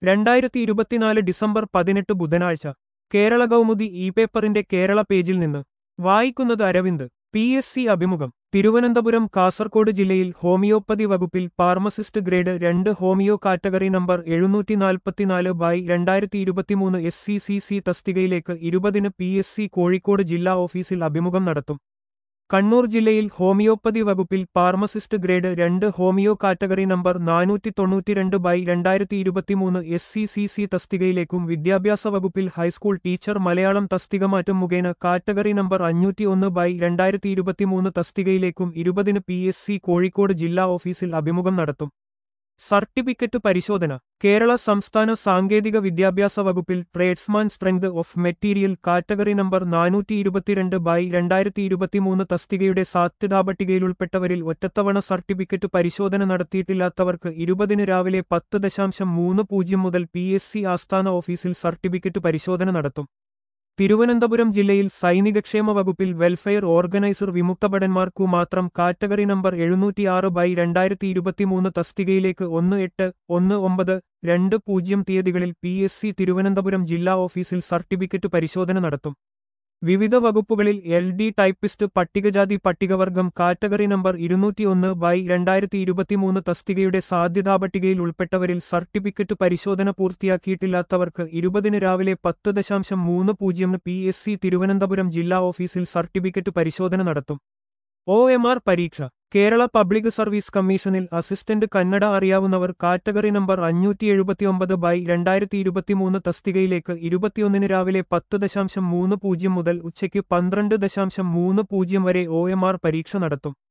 രണ്ടായിരത്തി ഇരുപത്തിനാല് ഡിസംബർ പതിനെട്ട് ബുധനാഴ്ച കേരള കൗമുദി ഇ പേപ്പറിന്റെ കേരള പേജിൽ നിന്ന് വായിക്കുന്നത് അരവിന്ദ് പി എസ് സി അഭിമുഖം തിരുവനന്തപുരം കാസർകോട് ജില്ലയിൽ ഹോമിയോപ്പതി വകുപ്പിൽ ഫാർമസിസ്റ്റ് ഗ്രേഡ് രണ്ട് ഹോമിയോ കാറ്റഗറി നമ്പർ എഴുന്നൂറ്റി നാൽപ്പത്തിനാല് ബൈ രണ്ടായിരത്തി ഇരുപത്തിമൂന്ന് എസ് സി സി സി തസ്തികയിലേക്ക് ഇരുപതിന് പി എസ് സി കോഴിക്കോട് ജില്ലാ ഓഫീസിൽ അഭിമുഖം നടത്തും കണ്ണൂർ ജില്ലയിൽ ഹോമിയോപ്പതി വകുപ്പിൽ ഫാർമസിസ്റ്റ് ഗ്രേഡ് രണ്ട് ഹോമിയോ കാറ്റഗറി നമ്പർ നാനൂറ്റി തൊണ്ണൂറ്റിരണ്ട് ബൈ രണ്ടായിരത്തി ഇരുപത്തിമൂന്ന് എസ് സി സി സി തസ്തികയിലേക്കും വിദ്യാഭ്യാസ വകുപ്പിൽ ഹൈസ്കൂൾ ടീച്ചർ മലയാളം തസ്തിക മാറ്റം മുഖേന കാറ്റഗറി നമ്പർ അഞ്ഞൂറ്റി ഒന്ന് ബൈ രണ്ടായിരത്തി ഇരുപത്തിമൂന്ന് തസ്തികയിലേക്കും ഇരുപതിന് പി എസ് സി കോഴിക്കോട് ജില്ലാ ഓഫീസിൽ അഭിമുഖം നടത്തും സർട്ടിഫിക്കറ്റ് പരിശോധന കേരള സംസ്ഥാന സാങ്കേതിക വിദ്യാഭ്യാസ വകുപ്പിൽ tradesman strength of material category number നാനൂറ്റി ഇരുപത്തിരണ്ട് ബൈ രണ്ടായിരത്തി ഇരുപത്തിമൂന്ന് തസ്തികയുടെ സാധ്യതാപട്ടികയിലുൾപ്പെട്ടവരിൽ ഒറ്റത്തവണ സർട്ടിഫിക്കറ്റ് പരിശോധന നടത്തിയിട്ടില്ലാത്തവർക്ക് ഇരുപതിന് രാവിലെ പത്ത് ദശാംശം മൂന്ന് പൂജ്യം മുതൽ പി എസ് സി ആസ്ഥാന ഓഫീസിൽ സർട്ടിഫിക്കറ്റ് പരിശോധന നടത്തും തിരുവനന്തപുരം ജില്ലയിൽ സൈനികക്ഷേമ വകുപ്പിൽ വെൽഫെയർ ഓർഗനൈസർ വിമുക്തഭടന്മാർക്കു മാത്രം കാറ്റഗറി നമ്പർ എഴുന്നൂറ്റിയാറ് ബൈ രണ്ടായിരത്തി ഇരുപത്തിമൂന്ന് തസ്തികയിലേക്ക് ഒന്ന് എട്ട് ഒന്ന് ഒമ്പത് രണ്ട് പൂജ്യം തീയതികളിൽ പി എസ് സി തിരുവനന്തപുരം ജില്ലാ ഓഫീസിൽ സർട്ടിഫിക്കറ്റ് പരിശോധന നടത്തും വിവിധ വകുപ്പുകളിൽ എൽ ഡി ടൈപ്പിസ്റ്റ് പട്ടികജാതി പട്ടികവർഗം കാറ്റഗറി നമ്പർ ഇരുന്നൂറ്റിയൊന്ന് ബൈ രണ്ടായിരത്തി ഇരുപത്തിമൂന്ന് തസ്തികയുടെ സാധ്യതാപട്ടികയിൽ ഉൾപ്പെട്ടവരിൽ സർട്ടിഫിക്കറ്റ് പരിശോധന പൂർത്തിയാക്കിയിട്ടില്ലാത്തവർക്ക് ഇരുപതിന് രാവിലെ പത്ത് ദശാംശം മൂന്ന് പൂജ്യം പി എസ് സി തിരുവനന്തപുരം ജില്ലാ ഓഫീസിൽ സർട്ടിഫിക്കറ്റ് പരിശോധന നടത്തും ഒ എം ആർ പരീക്ഷ കേരള പബ്ലിക് സർവീസ് കമ്മീഷനിൽ അസിസ്റ്റന്റ് കന്നഡ അറിയാവുന്നവർ കാറ്റഗറി നമ്പർ അഞ്ഞൂറ്റി എഴുപത്തിയൊമ്പത് ബൈ രണ്ടായിരത്തി ഇരുപത്തിമൂന്ന് തസ്തികയിലേക്ക് ഇരുപത്തിയൊന്നിന് രാവിലെ പത്ത് ദശാംശം മൂന്ന് പൂജ്യം മുതൽ ഉച്ചയ്ക്ക് പന്ത്രണ്ട് ദശാംശം മൂന്ന് പൂജ്യം വരെ ഒ എം ആർ പരീക്ഷ നടത്തും